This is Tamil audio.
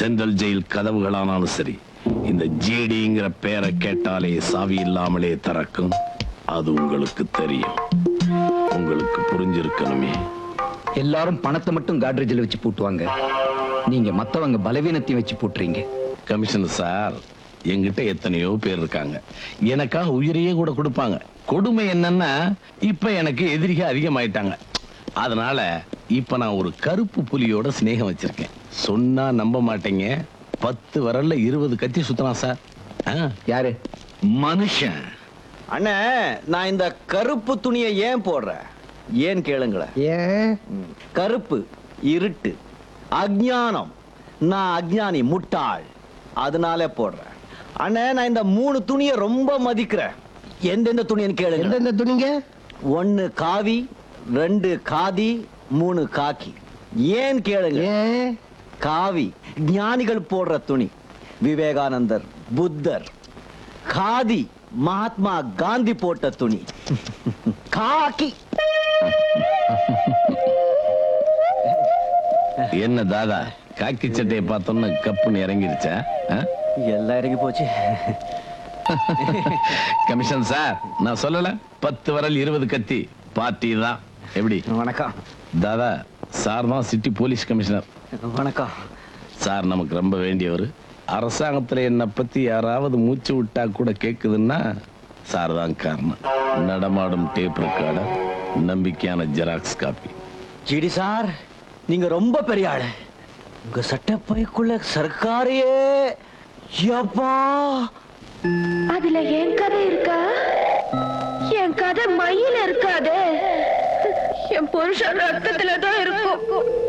சென்ட்ரல் ஜெயில் கதவுகளானாலும் சரி இந்த ஜிடிங்கிற பேரை கேட்டாலே சாவி இல்லாமலே திறக்கும் அது உங்களுக்கு தெரியும் உங்களுக்கு புரிஞ்சிருக்கணுமே எல்லாரும் பணத்தை மட்டும் காட்ரேஜில் வச்சு பூட்டுவாங்க நீங்க மத்தவங்க பலவீனத்தையும் வச்சு பூட்டுறீங்க கமிஷனர் சார் என்கிட்ட எத்தனையோ பேர் இருக்காங்க எனக்காக உயிரையே கூட கொடுப்பாங்க கொடுமை என்னன்னா இப்ப எனக்கு எதிரிக அதிகமாயிட்டாங்க அதனால இப்ப நான் ஒரு கருப்பு புலியோட சிநேகம் வச்சிருக்கேன் சொன்னா நம்ப மாட்டீங்க பத்து வரல்ல இருபது கத்தி சுத்தலாம் சார் ஆ, யாரு மனுஷன் அண்ணே நான் இந்த கருப்பு துணியை ஏன் போடுறேன் ஏன் கேளுங்களேன் ஏன் ம். கருப்பு இருட்டு அஜ்ஞானம் நான் அஜ்ஞானி முட்டாள் அதனால போடுறேன் அண்ணே நான் இந்த மூணு துணியை ரொம்ப மதிக்கிறேன் எந்தெந்த துணின்னு கேளுங்க எந்தெந்த துணிங்க ஒன்னு காவி ரெண்டு காதி மூணு காக்கி ஏன் கேளுங்க ஏன் காவி ஞானிகள் போடுற துணி விவேகானந்தர் புத்தர் காதி மகாத்மா காந்தி போட்ட துணி காக்கி என்ன தாதா காக்கி சட்டையை பார்த்தோன்னு கப்புன்னு இறங்கிருச்சா ஆ? எல்லாம் இறங்கி போச்சு கமிஷன் சார் நான் சொல்லல பத்து வரல் இருபது கத்தி பார்ட்டி தான் எப்படி வணக்கம் தாதா சார் தான் சிட்டி போலீஸ் கமிஷனர் வணக்கம் சார் நமக்கு ரொம்ப வேண்டியவர் அரசாங்கத்துல என்னை பத்தி யாராவது மூச்சு விட்டா கூட கேக்குதுன்னா சார் தான் காரணம் நடமாடும் டேப் ரெக்கார்டர் நம்பிக்கையான ஜெராக்ஸ் காப்பி ஜிடி சார் நீங்க ரொம்ப பெரிய ஆளு உங்க சட்டப்பைக்குள்ள சர்க்காரையே யப்பா அதுல என் கதை இருக்கா என் கதை மையில இருக்காது என் புருஷன் ரத்தத்துல தான் இருக்கும்